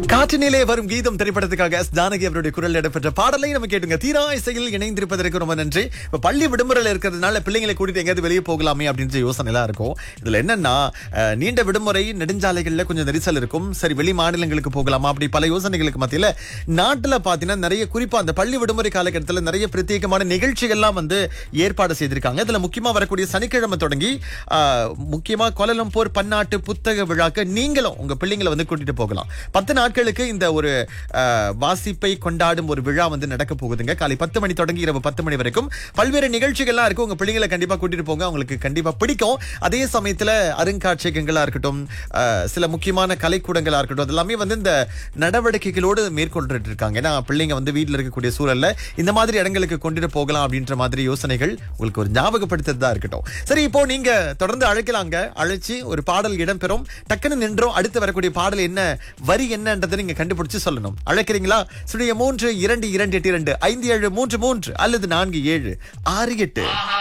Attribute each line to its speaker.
Speaker 1: காற்றினிலே வரும் கீதம் திரைப்படத்துக்காக எஸ் ஜானகி அவருடைய குரல் இடம்பெற்ற பாடலை நம்ம கேட்டுங்க தீரா இசையில் இணைந்திருப்பதற்கு ரொம்ப நன்றி இப்ப பள்ளி விடுமுறையில இருக்கிறதுனால பிள்ளைங்களை கூட்டிட்டு எங்கேயாவது வெளியே போகலாமே அப்படின்ற யோசனை எல்லாம் இருக்கும் இதுல என்னன்னா அஹ், நீண்ட விடுமுறை நெடுஞ்சாலைகள்ல கொஞ்சம் நெரிசல் இருக்கும் சரி வெளி மாநிலங்களுக்கு போகலாமா அப்படி பல யோசனைகளுக்கு மத்தியில நாட்டுல பாத்தீங்கன்னா நிறைய குறிப்பா அந்த பள்ளி விடுமுறை காலகட்டத்தில் நிறைய பிரத்யேகமான நிகழ்ச்சிகள்லாம் வந்து ஏற்பாடு செய்திருக்காங்க இதுல முக்கியமா வரக்கூடிய சனிக்கிழமை தொடங்கி ஆஹ், முக்கியமா கோலலம்பூர் பன்னாட்டு புத்தக விழாக்கு நீங்களும் உங்க பிள்ளைங்களை வந்து கூட்டிட்டு போகலாம் பத்து நாட்களுக்கு இந்த ஒரு ஆஹ், வாசிப்பை கொண்டாடும் ஒரு விழா வந்து நடக்க போகுதுங்க காலை பத்து மணி தொடங்கி இரவு பத்து மணி வரைக்கும் பல்வேறு நிகழ்ச்சிகள்லாம் இருக்கும் உங்க பிள்ளைங்களை கண்டிப்பா கூட்டிட்டு போங்க அவங்களுக்கு கண்டிப்பா பிடிக்கும் அதே சமயத்துல அருங்காட்சியகங்களா இருக்கட்டும் ஆஹ், சில முக்கியமான கலைக்கூடங்களா இருக்கட்டும் அது எல்லாமே வந்து இந்த நடவடிக்கைகளோடு மேற்கொண்டுட்டு இருக்காங்க ஏன்னா பிள்ளைங்க வந்து வீட்டில் இருக்கக்கூடிய சூழல்ல இந்த மாதிரி இடங்களுக்கு கொண்டுட்டு போகலாம் அப்படின்ற மாதிரி யோசனைகள் உங்களுக்கு ஒரு ஞாபகப்படுத்துறதா இருக்கட்டும் சரி இப்போ நீங்க தொடர்ந்து அழைக்கலாங்க அழைச்சு ஒரு பாடல் இடம்பெறும் டக்குன்னு நின்றோம் அடுத்து வரக்கூடிய பாடல் என்ன வரி என்னன்றதை நீங்க கண்டுபிடிச்சு சொல்லணும் அழைக்கிறீங்களா சுழிய மூன்று இரண்டு இரண்டு எட்டு இரண்டு ஐந்து ஏழு மூன்று மூன்று அல்லது நான்கு ஏழு ஆறு எட்டு